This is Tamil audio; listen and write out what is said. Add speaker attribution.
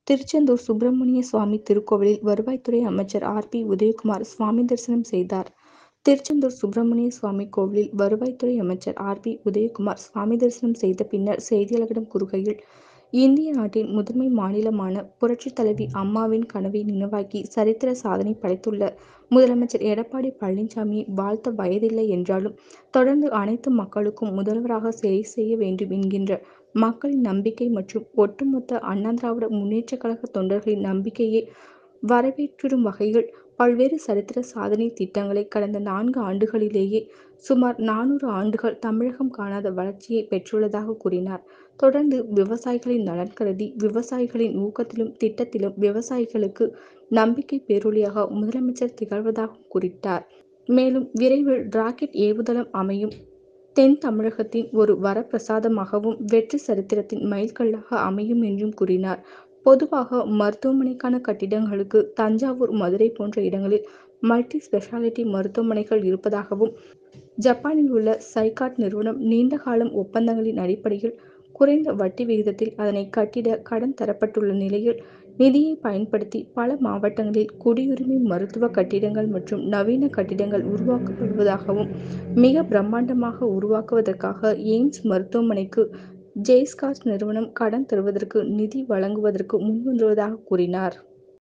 Speaker 1: திருச்செந்தூர் சுப்பிரமணிய சுவாமி திருக்கோவிலில் வருவாய்த்துறை அமைச்சர் ஆர். பி. உதயகுமார் சுவாமி தரிசனம் செய்தார். திருச்செந்தூர் சுப்பிரமணிய சுவாமி கோவிலில் வருவாய்த்துறை அமைச்சர் ஆர். பி. உதயகுமார் சுவாமி தரிசனம் செய்த பின்னர் செய்தியாளர்களிடம் கூறுகையில், இந்திய நாட்டின் முதன்மை மாநிலமான புரட்சித் தலைவி அம்மாவின் கனவை நினைவாக்கி சரித்திர சாதனை படைத்துள்ள முதலமைச்சர் எடப்பாடி பழனிசாமியை வாழ்த்த வயதில்லை என்றாலும், தொடர்ந்து அனைத்து மக்களுக்கும் முதல்வராக சேவை செய்ய வேண்டும் என்கின்ற மக்களின் நம்பிக்கை மற்றும் ஒட்டுமொத்த அண்ணா திராவிட முன்னேற்றக் கழக தொண்டர்களின் நம்பிக்கையை நிறைவேற்றிடும் வகையில் பல்வேறு சரித்திர சாதனை திட்டங்களை கடந்த நான்கு ஆண்டுகளிலேயே சுமார் நானூறு ஆண்டுகள் தமிழகம் காணாத வளர்ச்சியை பெற்றுள்ளதாக கூறினார். தொடர்ந்து விவசாயிகளின் நலன் கருதி விவசாயிகளின் ஊக்கத்திலும் திட்டத்திலும் விவசாயிகளுக்கு நம்பிக்கை பேரொளியாக முதலமைச்சர் திகழ்வதாக குறிட்டார். மேலும் விரைவில் ராக்கெட் ஏவுதளம் அமையும் தென் தமிழகத்தின் ஒரு வரப்பிரசாதமாகவும் வெற்றி சரித்திரத்தின் மைல்கல்லாக அமையும் என்றும் கூறினார். பொதுவாக மருத்துவமனைக்கான கட்டிடங்களுக்கு தஞ்சாவூர் மதுரை போன்ற இடங்களில் மல்டி ஸ்பெஷாலிட்டி மருத்துவமனைகள் இருப்பதாகவும், ஜப்பானில் உள்ள சைகாட் நிறுவனம் நீண்ட காலம் ஒப்பந்தங்களின் அடிப்படையில் குறைந்த வட்டி விகிதத்தில் அதனை கட்டிட கடன் தரப்பட்டுள்ள நிலையில் நிதியை பயன்படுத்தி பல மாவட்டங்களில் குடியுரிமை மருத்துவ கட்டிடங்கள் மற்றும் நவீன கட்டிடங்கள் உருவாக்கப்படுவதாகவும், மிக பிரமாண்டமாக உருவாக்குவதற்காக எய்ம்ஸ் மருத்துவமனைக்கு ஜெய்ஸ்கார்ட் நிறுவனம் கடன் தருவதற்கு நிதி வழங்குவதற்கு முன்வந்துள்ளதாக கூறினார்.